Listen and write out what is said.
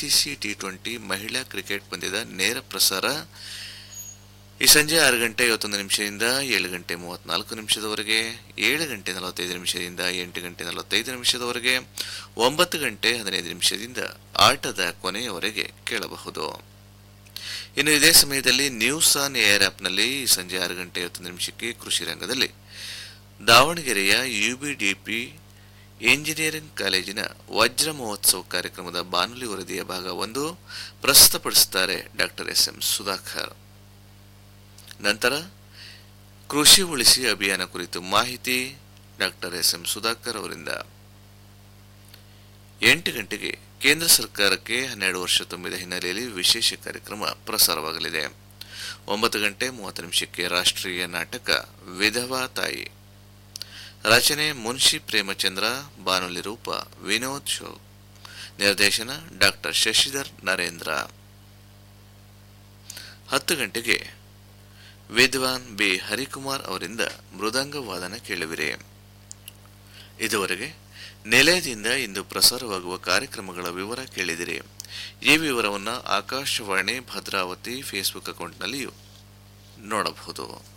ICC T twenty ಮಹಿಳಾ cricket ಪಂದ್ಯದ ನೇರ ಪ್ರಸಾರ ಈ ಸಂಜೆ ಆರು ಗಂಟೆ ಐವತ್ತೊಂದು ನಿಮಿಷದಿಂದ ಏಳು ಗಂಟೆ ಮೂವತ್ನಾಲ್ಕು ನಿಮಿಷದವರೆಗೆ ಏಳು ಗಂಟೆ ನಲವತ್ತೈದು ನಿಮಿಷದಿಂದ ಎಂಟು ಗಂಟೆ ನಲವತ್ತೈದು ನಿಮಿಷದವರೆಗೆ ಒಂಬತ್ತು ಗಂಟೆ ಹದಿನೈದು ನಿಮಿಷದಿಂದ ಆಟದ ಕೊನೆಯವರೆಗೆ ಕೇಳಬಹುದು ಇನ್ನು ಇದೇ ಸಮಯದಲ್ಲಿ ನ್ಯೂಸ್ ಆನ್ ಏರ್ ಆಪ್ನಲ್ಲಿ ಈ ಸಂಜೆ ಆರು ಗಂಟೆ ಐವತ್ತೊಂದು ನಿಮಿಷಕ್ಕೆ ಕೃಷಿ ರಂಗದಲ್ಲಿ ದಾವಣಗೆರೆಯ ಯುಬಿಡಿಪಿ ಇಂಜಿನಿಯರಿಂಗ್ ಕಾಲೇಜಿನ ವಜ್ರ ಮಹೋತ್ಸವ ಕಾರ್ಯಕ್ರಮದ ಬಾನುಲಿ ವರದಿಯ ಭಾಗ ಒಂದು ಪ್ರಸ್ತುತಪಡಿಸುತ್ತಾರೆ ಡಾಕ್ಟರ್ ಎಸ್ ಎಂ ಸುಧಾಕರ್ ನಂತರ ಕೃಷಿ ಉಳಿಸಿ ಅಭಿಯಾನ ಕುರಿತು ಮಾಹಿತಿ ಡಾಕ್ಟರ್ ಎಸ್ ಎಂ ಸುಧಾಕರ್ ಅವರಿಂದ ಎಂಟು ಗಂಟೆಗೆ ಕೇಂದ್ರ ಸರ್ಕಾರಕ್ಕೆ ಹನ್ನೆರಡು ವರ್ಷ ತುಂಬಿದ ಹಿನ್ನೆಲೆಯಲ್ಲಿ ವಿಶೇಷ ಕಾರ್ಯಕ್ರಮ ಪ್ರಸಾರವಾಗಲಿದೆ ಒಂಬತ್ತು ಗಂಟೆ ಮೂವತ್ತು ನಿಮಿಷಕ್ಕೆ ರಾಷ್ಟ್ರೀಯ ನಾಟಕ ವಿಧವಾ ತಾಯಿ ರಚನೆ ಮುನ್ಷಿ ಪ್ರೇಮಚಂದ್ರ ಬಾನುಲಿ ರೂಪ ವಿನೋದ್ ಶೋ ನಿರ್ದೇಶನ ಡಾಕ್ಟರ್ ಶಶಿಧರ್ ನರೇಂದ್ರ ಹತ್ತು ಗಂಟೆಗೆ ವಿದ್ವಾನ್ ಬಿ ಹರಿಕುಮಾರ್ ಅವರಿಂದ ಮೃದಂಗ ವಾದನ ಕೇಳುವಿರಿ ಇದುವರೆಗೆ ನಿಲಯದಿಂದ ಇಂದು ಪ್ರಸಾರವಾಗುವ ಕಾರ್ಯಕ್ರಮಗಳ ವಿವರ ಕೇಳಿದಿರಿ ಈ ವಿವರವನ್ನು ಆಕಾಶವಾಣಿ ಭದ್ರಾವತಿ ಫೇಸ್ಬುಕ್ ಅಕೌಂಟ್ನಲ್ಲಿಯೂ ನೋಡಬಹುದು